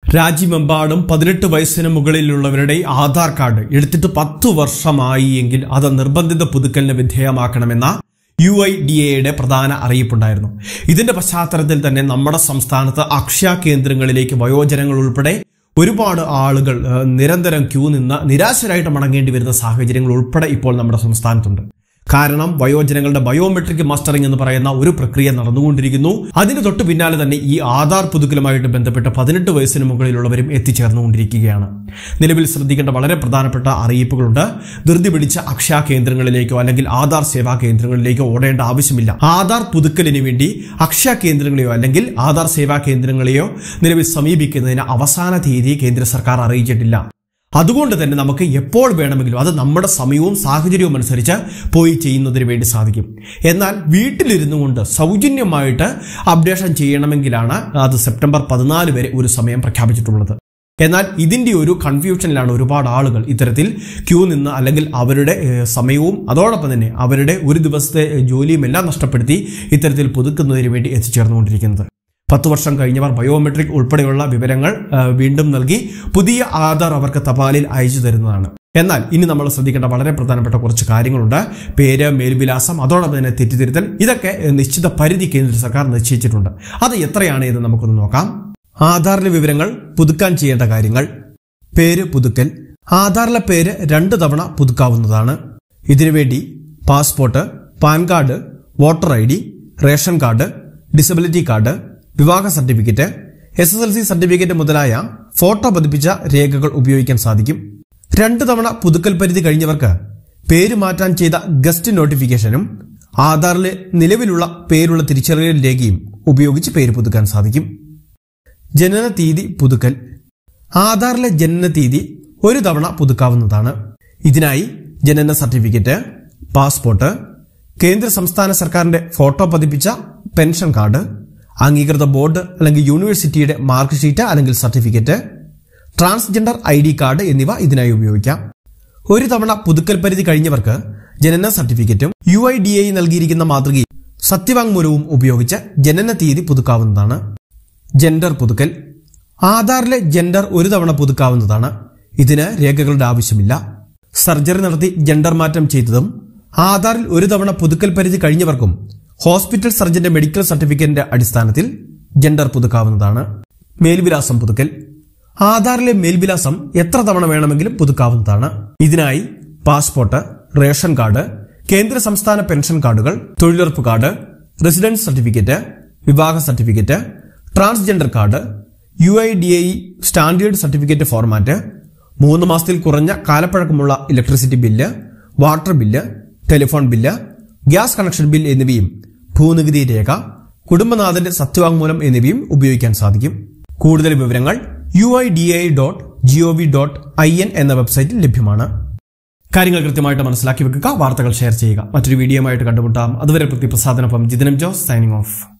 രാജ്യമെമ്പാടും പതിനെട്ട് വയസ്സിന് മുകളിലുള്ളവരുടെ ആധാർ കാർഡ് എടുത്തിട്ട് പത്തു വർഷമായി എങ്കിൽ അത് നിർബന്ധിത പുതുക്കലിന് വിധേയമാക്കണമെന്ന യു ഐ ഡി എയുടെ പ്രധാന അറിയിപ്പുണ്ടായിരുന്നു ഇതിന്റെ പശ്ചാത്തലത്തിൽ തന്നെ നമ്മുടെ സംസ്ഥാനത്ത് അക്ഷയ കേന്ദ്രങ്ങളിലേക്ക് വയോജനങ്ങൾ ഉൾപ്പെടെ ഒരുപാട് ആളുകൾ ഏഹ്, നിരന്തരം ക്യൂ നിന്ന് നിരാശരായിട്ട് മടങ്ങേണ്ടി വരുന്ന സാഹചര്യങ്ങൾ ഉൾപ്പെടെ ഇപ്പോൾ നമ്മുടെ സംസ്ഥാനത്തുണ്ട് കാരണം വയോജനങ്ങളുടെ ബയോമെട്രിക് മസ്റ്ററിംഗ് എന്ന് പറയുന്ന ഒരു പ്രക്രിയ നടന്നുകൊണ്ടിരിക്കുന്നു അതിന് തൊട്ട് പിന്നാലെ തന്നെ ഈ ആധാർ പുതുക്കലുമായിട്ട് ബന്ധപ്പെട്ട് പതിനെട്ട് വയസ്സിന് മുകളിലുള്ളവരും എത്തിച്ചേർന്നുകൊണ്ടിരിക്കുകയാണ് നിലവിൽ ശ്രദ്ധിക്കേണ്ട വളരെ പ്രധാനപ്പെട്ട അറിയിപ്പുകളുണ്ട് ധൃതി പിടിച്ച അക്ഷയ കേന്ദ്രങ്ങളിലേക്കോ അല്ലെങ്കിൽ ആധാർ സേവാ കേന്ദ്രങ്ങളിലേക്കോ ഓടേണ്ട ആവശ്യമില്ല ആധാർ പുതുക്കലിന് വേണ്ടി അക്ഷയ കേന്ദ്രങ്ങളെയോ അല്ലെങ്കിൽ ആധാർ സേവാ കേന്ദ്രങ്ങളെയോ നിലവിൽ സമീപിക്കുന്നതിന് അവസാന തീയതി കേന്ദ്ര സർക്കാർ അറിയിച്ചിട്ടില്ല അതുകൊണ്ട് തന്നെ നമുക്ക് എപ്പോൾ വേണമെങ്കിലും അത് നമ്മുടെ സമയവും സാഹചര്യവും അനുസരിച്ച് പോയി ചെയ്യുന്നതിന് വേണ്ടി സാധിക്കും എന്നാൽ വീട്ടിലിരുന്നു കൊണ്ട് സൗജന്യമായിട്ട് അപ്ഡേഷൻ ചെയ്യണമെങ്കിലാണ് അത് സെപ്റ്റംബർ പതിനാല് വരെ ഒരു സമയം പ്രഖ്യാപിച്ചിട്ടുള്ളത് എന്നാൽ ഇതിന്റെ ഒരു കൺഫ്യൂഷനിലാണ് ഒരുപാട് ആളുകൾ ഇത്തരത്തിൽ ക്യൂ നിന്ന് അല്ലെങ്കിൽ അവരുടെ ഏഹ്, സമയവും അതോടൊപ്പം തന്നെ അവരുടെ ഒരു ദിവസത്തെ ഏഹ്, ജോലിയും എല്ലാം നഷ്ടപ്പെടുത്തി ഇത്തരത്തിൽ പുതുക്കുന്നതിന് വേണ്ടി എത്തിച്ചേർന്നുകൊണ്ടിരിക്കുന്നത് പത്ത് വർഷം കഴിഞ്ഞവർ ബയോമെട്രിക് ഉൾപ്പെടെയുള്ള വിവരങ്ങൾ ആ, വീണ്ടും നൽകി പുതിയ ആധാർ അവർക്ക് തപാലിൽ അയച്ചു തരുന്നതാണ് എന്നാൽ ഇനി നമ്മൾ ശ്രദ്ധിക്കേണ്ട വളരെ പ്രധാനപ്പെട്ട കുറച്ച് കാര്യങ്ങളുണ്ട് പേര് മേൽവിലാസം അതോടൊപ്പം തന്നെ തെറ്റിദ്ധരുത്തൽ ഇതൊക്കെ ഏ, നിശ്ചിത പരിധി കേന്ദ്ര സർക്കാർ നിശ്ചയിച്ചിട്ടുണ്ട് അത് എത്രയാണ് എന്ന് നമുക്കൊന്ന് നോക്കാം ആധാറിലെ വിവരങ്ങൾ പുതുക്കാൻ ചെയ്യേണ്ട കാര്യങ്ങൾ പേര് പുതുക്കൽ ആധാറിലെ പേര് രണ്ട് തവണ പുതുക്കാവുന്നതാണ് ഇതിനുവേണ്ടി passport PAN card voter I D ration card disability card വിവാഹ certificate S S L C certificate മുതലായ ഫോട്ടോ പതിപ്പിച്ച രേഖകൾ ഉപയോഗിക്കാൻ സാധിക്കും രണ്ട് തവണ പുതുക്കൽ പരിധി കഴിഞ്ഞവർക്ക് പേര് മാറ്റാൻ ചെയ്ത ഗസ്റ്റ് നോട്ടിഫിക്കേഷനും ആധാറിലെ നിലവിലുള്ള പേരുള്ള തിരിച്ചറിയൽ രേഖയും ഉപയോഗിച്ച് പേര് പുതുക്കാൻ സാധിക്കും ജനന തീയതി പുതുക്കൽ ആധാറിലെ ജനന തീയതി ഒരു തവണ പുതുക്കാവുന്നതാണ് ഇതിനായി ജനന സർട്ടിഫിക്കറ്റ് പാസ്പോർട്ട് കേന്ദ്ര സംസ്ഥാന സർക്കാരിന്റെ ഫോട്ടോ പതിപ്പിച്ച പെൻഷൻ കാർഡ് അംഗീകൃത ബോർഡ് അല്ലെങ്കിൽ യൂണിവേഴ്സിറ്റിയുടെ മാർക്ക് ഷീറ്റ് അല്ലെങ്കിൽ certificate transgender I D card എന്നിവ ഇതിനായി ഉപയോഗിക്കാം ഒരു തവണ പുതുക്കൽ പരിധി കഴിഞ്ഞവർക്ക് ജനന സർട്ടിഫിക്കറ്റും യു ഐ ഡി ഐ നൽകിയിരിക്കുന്ന മാതൃകയും സത്യവാങ്മൂലവും ഉപയോഗിച്ച് ജനന തീയതി പുതുക്കാവുന്നതാണ് ജെൻഡർ പുതുക്കൽ ആധാറിലെ ജെൻഡർ ഒരു തവണ പുതുക്കാവുന്നതാണ് ഇതിന് രേഖകളുടെ ആവശ്യമില്ല സർജറി നടത്തി ജെൻഡർ മാറ്റം ചെയ്തതും ആധാറിൽ ഒരു തവണ പുതുക്കൽ പരിധി കഴിഞ്ഞവർക്കും ഹോസ്പിറ്റൽ സർജന്റെ മെഡിക്കൽ സർട്ടിഫിക്കറ്റിന്റെ അടിസ്ഥാനത്തിൽ ജെൻഡർ പുതുക്കാവുന്നതാണ് മേൽവിലാസം പുതുക്കൽ ആധാറിലെ മേൽവിലാസം എത്ര തവണ വേണമെങ്കിലും പുതുക്കാവുന്നതാണ് ഇതിനായി പാസ്പോർട്ട് റേഷൻ കാർഡ് കേന്ദ്ര സംസ്ഥാന പെൻഷൻ കാർഡുകൾ തൊഴിലുറപ്പ് കാർഡ് റെസിഡൻസ് സർട്ടിഫിക്കറ്റ് വിവാഹ certificate transgender card U I D I standard certificate format മൂന്ന് മാസത്തിൽ കുറഞ്ഞ കാലപ്പഴക്കമുള്ള electricity bill water bill telephone bill gas connection bill എന്നിവയും ഭൂനികുതി രേഖ കുടുംബനാഥന്റെ സത്യവാങ്മൂലം എന്നിവയും ഉപയോഗിക്കാൻ സാധിക്കും കൂടുതൽ വിവരങ്ങൾ U I D A I dot G O V dot I N വെബ്സൈറ്റിൽ ലഭ്യമാണ് കാര്യങ്ങൾ കൃത്യമായിട്ട് മനസ്സിലാക്കി വെക്കുക വാർത്തകൾ ഷെയർ ചെയ്യുക മറ്റൊരു വീഡിയോയുമായിട്ട് കണ്ടുമുട്ടാം അതുവരെ പ്രതി പ്രസാദനൊപ്പം ജിതനം ജോസ് സൈനിങ് ഓഫ്